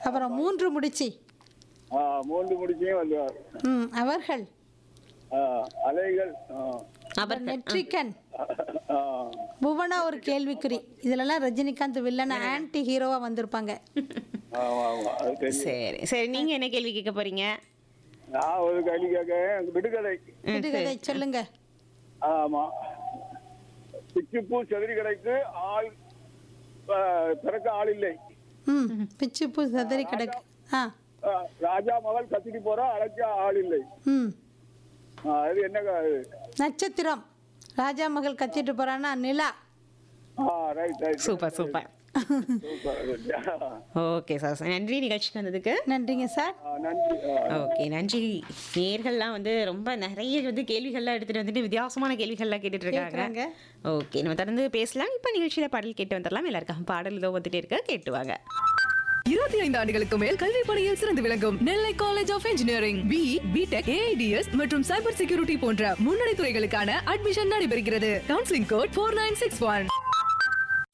அப்புறம் மூன்று முடிச்சு ஆ, மூன்று முடிச்சையும் வந்து ம் அவர்கள் ஆ, அலைகள் ஆ, அவர்கள் நெற்றிக்கன் ஆ, புவனா ஒரு கேள்விக்குறி இதுலலாம் ரஜினிகாந்த் வில்லன ஆன்டி ஹீரோவா வந்திருப்பாங்க ஆமா, ஆமா, அது தெரியும். சரி சரி நீங்க என்ன கேள்வி கேட்க போறீங்க நான் ஒரு கேள்வி கேட்க விடுகதை விடுகதை சொல்லுங்க ஆமா பிச்சுப்பூ செதறி கடைக்கு ஆள் ஆ, பிறக்க ஆள் இல்லை ம் பிச்சுப்பூ சதறி கிடக்கு ஆ ஆ, ராஜா மகள் கத்திட்டு போறா அழைக்க ஆள் இல்லை ம் ஆ, அது என்ன க- அது? நட்சத்திரம் ராஜா மகள் கத்திட்டு போறான்னா நிலா ஆ right right super super super okay sir நன்றி நிகழ்ச்சிக்கு வந்ததுக்கு நன்றிங்க சார் ஆ, நன்றி ஆ. ஓகே நன்றி நேர்கள்லாம் வந்து ரொம்ப நிறைய வந்து கேள்விகள்லாம் எடுத்துட்டு வந்துட்டு வித்தியாசமான கேள்விகள்லாம் கேட்டுட்டு இருக்காங்க கேக்குறாங்க. ஓகே நம்ம தொடர்ந்து பேசலாம் இப்போ நிகழ்ச்சியில பாடல் கேட்டு வந்துடலாம் எல்லாருக்கும் பாடல் இதோ வந்துட்டே இருக்க கேட்டு வாங்க இருபத்தி ஐந்து ஆண்டுகளுக்கு மேல் கல்வி பணியில் சிறந்து விளங்கும் Nellai college of engineering B BTech AIDS மற்றும் சைபர் செக்யூரிட்டி போன்ற முன்னணி துறைகளுக்கான அட்மிஷன் நடைபெறுகிறது counselling code four nine six one